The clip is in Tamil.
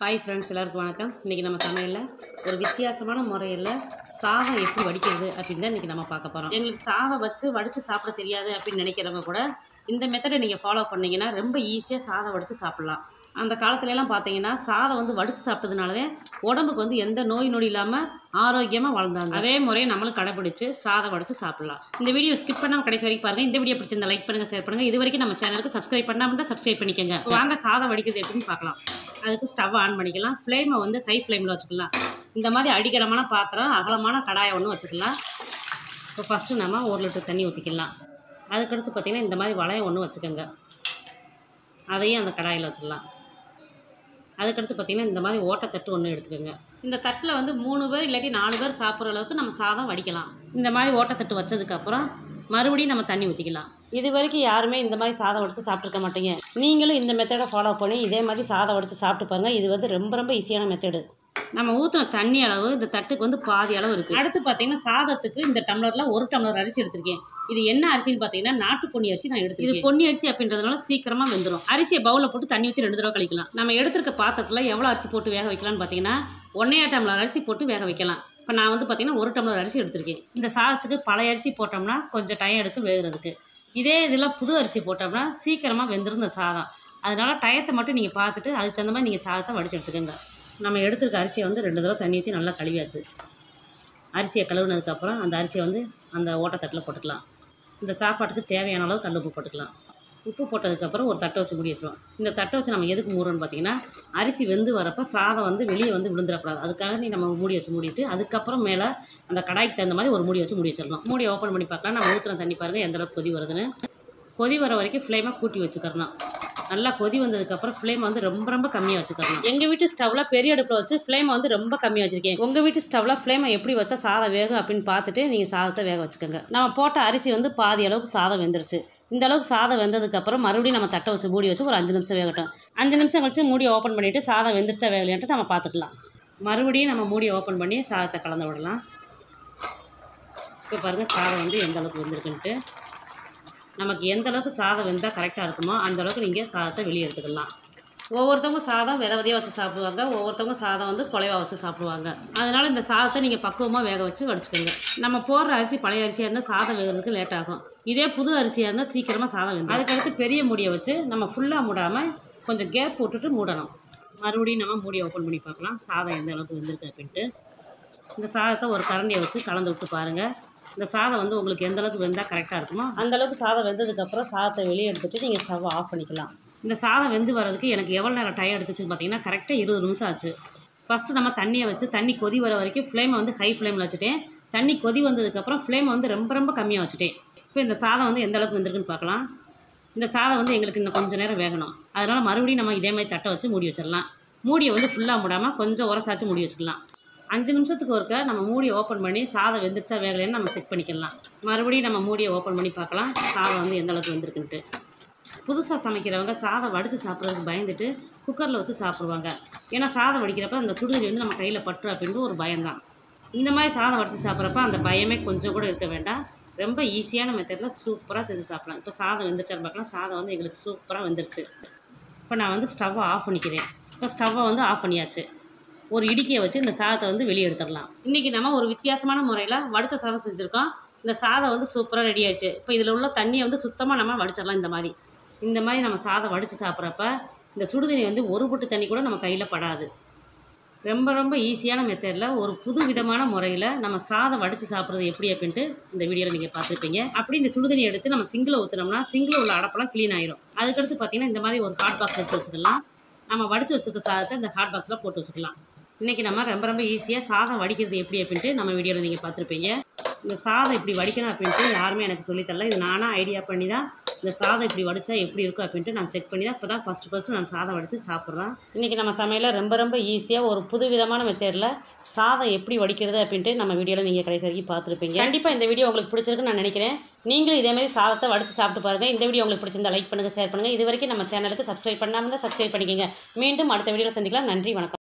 ஹாய் ஃப்ரெண்ட்ஸ் எல்லாருக்கும் வணக்கம் இன்றைக்கி நம்ம சமையலில் ஒரு வித்தியாசமான முறையில் சாதம் எப்படி வடிக்கிறது அப்படின்னு தான் இன்றைக்கி நம்ம பார்க்க போகிறோம் எங்களுக்கு சாதம் வச்சு வடித்து சாப்பிட தெரியாது அப்படின்னு நினைக்கிறவங்க கூட இந்த மெத்தடை நீங்கள் ஃபாலோ பண்ணீங்கன்னா ரொம்ப ஈஸியாக சாதம் வடித்து சாப்பிட்லாம் அந்த காலத்துல எல்லாம் பார்த்தீங்கன்னா சாதம் வந்து வடித்து சாப்பிட்டதுனாலே உடம்புக்கு வந்து எந்த நோய் நொடி இல்லாமல் ஆரோக்கியமாக வாழ்ந்தாங்க அதே முறையை நம்மளும் கடைப்பிடிச்சு சாதம் வடித்து சாப்பிடலாம் இந்த வீடியோ ஸ்கிப் பண்ணாமல் கடைசி வரைக்கும் பாருங்கள் இந்த வீடியோ பிடிச்சிருந்தா லைக் பண்ணுங்கள் ஷேர் பண்ணுங்கள் இது வரைக்கும் நம்ம சேனலுக்கு சப்ஸ்கிரைப் பண்ணாமல் தான் சப்ஸ்கிரைப் பண்ணிக்கோங்க வாங்க சாதம் வடிக்கிறது எப்படின்னு பார்க்கலாம் அதுக்கு ஸ்டவ் ஆன் பண்ணிக்கலாம் ஃப்ளேமை வந்து ஹை ஃப்ளேமில் வச்சுக்கலாம் இந்த மாதிரி அடிக்கரமான பாத்திரம் அகலமான கடாயை ஒன்று வச்சுக்கலாம் இப்போ ஃபஸ்ட்டு நம்ம ஒரு லிட்டர் தண்ணி ஊற்றிக்கலாம் அதுக்கடுத்து பார்த்திங்கன்னா இந்த மாதிரி வளையம் ஒன்று வச்சுக்கோங்க அதையும் அந்த கடாயில் வச்சிடலாம் அதுக்கடுத்து பார்த்திங்கன்னா இந்த மாதிரி ஓட்டத்தட்டு ஒன்று எடுத்துக்கோங்க இந்த தட்டில் வந்து மூணு பேர் இல்லாட்டி நாலு பேர் சாப்பிட்ற அளவுக்கு நம்ம சாதம் வடிக்கலாம் இந்த மாதிரி ஓட்டத்தட்டு வச்சதுக்கப்புறம் மறுபடியும் நம்ம தண்ணி ஊற்றிக்கலாம் இது வரைக்கும் யாருமே இந்த மாதிரி சாதம் வடித்து சாப்பிட்ருக்க மாட்டீங்க நீங்களும் இந்த மெத்தடை ஃபாலோ பண்ணி இதே மாதிரி சாதம் வடித்து சாப்பிட்டு பாருங்கள் இது வந்து ரொம்ப ரொம்ப ஈஸியான மெத்தடு நம்ம ஊற்றின தண்ணி அளவு இந்த தட்டுக்கு வந்து பாதி அளவு இருக்குது அடுத்து பார்த்தீங்கன்னா சாதத்துக்கு இந்த டம்ளரில் ஒரு டம்ளர் அரிசி எடுத்திருக்கேன் இது என்ன அரிசின்னு பார்த்தீங்கன்னா நாட்டு பொன்னி அரிசி நான் எடுத்து இது பொன்னி அரிசி அப்படின்றதுனால சீக்கிரமாக வெந்துடும் அரிசியை பவுலில் போட்டு தண்ணி ஊற்றி ரெண்டு தடவை கழிக்கலாம் நம்ம எடுத்திருக்க பாத்திரத்தில் எவ்வளோ அரிசி போட்டு வேக வைக்கலாம்னு பார்த்தீங்கன்னா ஒன்றையா டம்ளர் அரிசி போட்டு வேக வைக்கலாம் இப்போ நான் வந்து பார்த்தீங்கன்னா ஒரு டம்ளர் அரிசி எடுத்திருக்கேன் இந்த சாதத்துக்கு பழைய அரிசி போட்டோம்னா கொஞ்சம் டைம் எடுக்கும் வேகிறதுக்கு இதே இதில் புது அரிசி போட்டோம்னா சீக்கிரமாக வெந்துடும் இந்த சாதம் அதனால டயத்தை மட்டும் நீங்கள் பார்த்துட்டு அதுக்கு தகுந்த மாதிரி நீங்கள் சாதத்தை வடிச்சு எடுத்துக்கோங்க நம்ம எடுத்துருக்க அரிசியை வந்து ரெண்டு தடவை தண்ணி ஊற்றி நல்லா கழுவியாச்சு அரிசியை கழுவுனதுக்கப்புறம் அந்த அரிசியை வந்து அந்த ஓட்டத்தட்டில் போட்டுக்கலாம் இந்த சாப்பாட்டுக்கு தேவையான அளவு கல் உப்பு போட்டுக்கலாம் உப்பு போட்டதுக்கப்புறம் ஒரு தட்டை வச்சு மூடி வச்சிடுவோம் இந்த தட்டை வச்சு நம்ம எதுக்கு மூடுறோம்னு பார்த்தீங்கன்னா அரிசி வெந்து வரப்போ சாதம் வந்து வெளியே வந்து விழுந்துடக்கூடாது அதுக்காக நீ நம்ம மூடி வச்சு மூடிட்டு அதுக்கப்புறம் மேலே அந்த கடாய்க்கு தகுந்த மாதிரி ஒரு மூடி வச்சு மூடி வச்சிடலாம் மூடி ஓப்பன் பண்ணி பார்க்கலாம் நான் ஊற்றுற தண்ணி பாருங்கள் எந்த அளவுக்கு கொதி வருதுன்னு கொதி வர வரைக்கும் ஃப்ளேமை கூட்டி வச்சுக்கிறணும் நல்லா கொதி வந்ததுக்கப்புறம் ஃப்ளேம் வந்து ரொம்ப ரொம்ப கம்மியாக வச்சுக்கணும் எங்கள் வீட்டு ஸ்டவ்வில் பெரிய அடுப்பில் வச்சு ஃப்ளேமை வந்து ரொம்ப கம்மியாக வச்சுருக்கேன் உங்கள் வீட்டு ஸ்டவ்வில் ஃப்ளேமை எப்படி வச்சா சாதம் வேகும் அப்படின்னு பார்த்துட்டு நீங்கள் சாதத்தை வேக வச்சுக்கோங்க நம்ம போட்ட அரிசி வந்து பாதி அளவுக்கு சாதம் வெந்துருச்சு இந்த அளவுக்கு சாதம் வெந்ததுக்கப்புறம் மறுபடியும் நம்ம தட்டை வச்சு மூடி வச்சு ஒரு அஞ்சு நிமிஷம் வேகட்டும் அஞ்சு நிமிஷம் கழிச்சு மூடி ஓப்பன் பண்ணிவிட்டு சாதம் வெந்துருச்சா வேகலையான்ட்டு நம்ம பார்த்துக்கலாம் மறுபடியும் நம்ம மூடியை ஓப்பன் பண்ணி சாதத்தை கலந்து விடலாம் இப்போ பாருங்கள் சாதம் வந்து எந்த அளவுக்கு வெந்திருக்குன்ட்டு நமக்கு எந்த அளவுக்கு சாதம் வெந்தால் கரெக்டாக இருக்குமோ அந்த அளவுக்கு நீங்கள் சாதத்தை வெளியே எடுத்துக்கலாம் ஒவ்வொருத்தவங்க சாதம் வித விதையாக வச்சு சாப்பிடுவாங்க ஒவ்வொருத்தவங்க சாதம் வந்து குலைவா வச்சு சாப்பிடுவாங்க அதனால் இந்த சாதத்தை நீங்கள் பக்குவமாக வேக வச்சு வடிச்சுக்கோங்க நம்ம போடுற அரிசி பழைய அரிசியாக இருந்தால் சாதம் வேகிறதுக்கு லேட் ஆகும் இதே புது அரிசியாக இருந்தால் சீக்கிரமாக சாதம் வெந்துடும் அதுக்கடுத்து பெரிய மூடியை வச்சு நம்ம ஃபுல்லாக மூடாமல் கொஞ்சம் கேப் போட்டுட்டு மூடணும் மறுபடியும் நம்ம மூடியை ஓப்பன் பண்ணி பார்க்கலாம் சாதம் எந்த அளவுக்கு வெந்திருக்கு அப்படின்ட்டு இந்த சாதத்தை ஒரு கரண்டியை வச்சு கலந்து விட்டு பாருங்கள் இந்த சாதம் வந்து உங்களுக்கு எந்த அளவுக்கு வெந்தால் கரெக்டாக இருக்குமோ அந்த அளவுக்கு சாதம் வெந்ததுக்கப்புறம் சாதத்தை வெளியே எடுத்துட்டு நீங்கள் ஸ்டவ் ஆஃப் பண்ணிக்கலாம் இந்த சாதம் வெந்து வர்றதுக்கு எனக்கு எவ்வளோ நேரம் டைம் எடுத்துச்சுன்னு பார்த்தீங்கன்னா கரெக்டாக இருபது நிமிஷம் ஆச்சு ஃபஸ்ட்டு நம்ம தண்ணியை வச்சு தண்ணி கொதி வர வரைக்கும் ஃப்ளேமை வந்து ஹை ஃப்ளேமில் வச்சுட்டேன் தண்ணி கொதி வந்ததுக்கப்புறம் ஃப்ளேமை வந்து ரொம்ப ரொம்ப கம்மியாக வச்சுட்டேன் இப்போ இந்த சாதம் வந்து எந்த அளவுக்கு வெந்திருக்குன்னு பார்க்கலாம் இந்த சாதம் வந்து எங்களுக்கு இன்னும் கொஞ்சம் நேரம் வேகணும் அதனால் மறுபடியும் நம்ம இதே மாதிரி தட்டை வச்சு மூடி வச்சிடலாம் மூடியை வந்து ஃபுல்லாக மூடாமல் கொஞ்சம் உரசாச்சு மூடி வச்சுக்கலாம் அஞ்சு நிமிஷத்துக்கு ஒருக்க நம்ம மூடியை ஓப்பன் பண்ணி சாதம் வெந்துருச்சா வேகலைன்னு நம்ம செக் பண்ணிக்கலாம் மறுபடியும் நம்ம மூடியை ஓப்பன் பண்ணி பார்க்கலாம் சாதம் வந்து எந்த அளவுக்கு வெந்திருக்குன்ட்டு புதுசாக சமைக்கிறவங்க சாதம் வடித்து சாப்பிட்றதுக்கு பயந்துட்டு குக்கரில் வச்சு சாப்பிடுவாங்க ஏன்னா சாதம் வடிக்கிறப்ப அந்த சுடுதண்ணி வந்து நம்ம கையில் பற்று அப்படின்ட்டு ஒரு பயம்தான் இந்த மாதிரி சாதம் வடித்து சாப்பிட்றப்ப அந்த பயமே கொஞ்சம் கூட இருக்க வேண்டாம் ரொம்ப ஈஸியான மெத்தடில் சூப்பராக செஞ்சு சாப்பிடலாம் இப்போ சாதம் வெந்துருச்சான்னு பார்க்கலாம் சாதம் வந்து எங்களுக்கு சூப்பராக வெந்துருச்சு இப்போ நான் வந்து ஸ்டவ்வை ஆஃப் பண்ணிக்கிறேன் இப்போ ஸ்டவ்வை வந்து ஆஃப் பண்ணியாச்சு ஒரு இடிக்கையை வச்சு இந்த சாதத்தை வந்து வெளியே எடுத்துடலாம் இன்றைக்கி நம்ம ஒரு வித்தியாசமான முறையில் வடித்த சாதம் செஞ்சுருக்கோம் இந்த சாதம் வந்து சூப்பராக ரெடி ஆயிடுச்சு இப்போ இதில் உள்ள தண்ணியை வந்து சுத்தமாக நம்ம வடிச்சிடலாம் இந்த மாதிரி இந்த மாதிரி நம்ம சாதம் வடித்து சாப்பிட்றப்ப இந்த சுடுதண்ணி வந்து ஒரு பொட்டு தண்ணி கூட நம்ம கையில் படாது ரொம்ப ரொம்ப ஈஸியான மெத்தடில் ஒரு புது விதமான முறையில் நம்ம சாதம் வடித்து சாப்பிட்றது எப்படி அப்படின்ட்டு இந்த வீடியோவில் நீங்கள் பார்த்துருப்பீங்க அப்படி இந்த சுடுதண்ணி எடுத்து நம்ம சிங்கில் ஊற்றினோம்னா சிங்கில் உள்ள அடப்பெல்லாம் க்ளீன் ஆயிரும் அதுக்கடுத்து பார்த்தீங்கன்னா இந்த மாதிரி ஒரு ஹாட் பாக்ஸ் எடுத்து வச்சுக்கலாம் நம்ம வடித்து வச்சுருக்க சாதத்தை இந்த ஹாட் பாக்ஸில் போட்டு வச்சுக்கலாம் இன்றைக்கி நம்ம ரொம்ப ரொம்ப ஈஸியாக சாதம் வடிக்கிறது எப்படி அப்படின்ட்டு நம்ம வீடியோவில் நீங்கள் பார்த்துருப்பீங்க இந்த சாதம் இப்படி வடிக்கணும் அப்படின்ட்டு யாருமே எனக்கு சொல்லித்தரல இது நானாக ஐடியா பண்ணி தான் இந்த சாதம் இப்படி வடித்தா எப்படி இருக்கும் அப்படின்ட்டு நான் செக் பண்ணி தான் இப்போ தான் ஃபஸ்ட்டு ஃபஸ்ட்டு நான் சாதம் வடித்து சாப்பிட்றேன் இன்றைக்கி நம்ம சமையலில் ரொம்ப ரொம்ப ஈஸியாக ஒரு புது விதமான மெத்தடில் சாதம் எப்படி வடிக்கிறது அப்படின்ட்டு நம்ம வீடியோவில் நீங்கள் கடைசி வரைக்கும் பார்த்துருப்பீங்க கண்டிப்பாக இந்த வீடியோ உங்களுக்கு பிடிச்சிருக்குன்னு நான் நினைக்கிறேன் நீங்களும் இதே மாதிரி சாதத்தை வடித்து சாப்பிட்டு பாருங்கள் இந்த வீடியோ உங்களுக்கு பிடிச்சிருந்தா லைக் பண்ணுங்கள் ஷேர் பண்ணுங்கள் இது வரைக்கும் நம்ம சேனலுக்கு சப்ஸ்கிரைப் பண்ணாமல் தான் சப்ஸ்கிரைப் பண்ணிக்கோங்க மீண்டும் அடுத்த வீடியோவில் சந்திக்கலாம் நன்றி வணக்கம்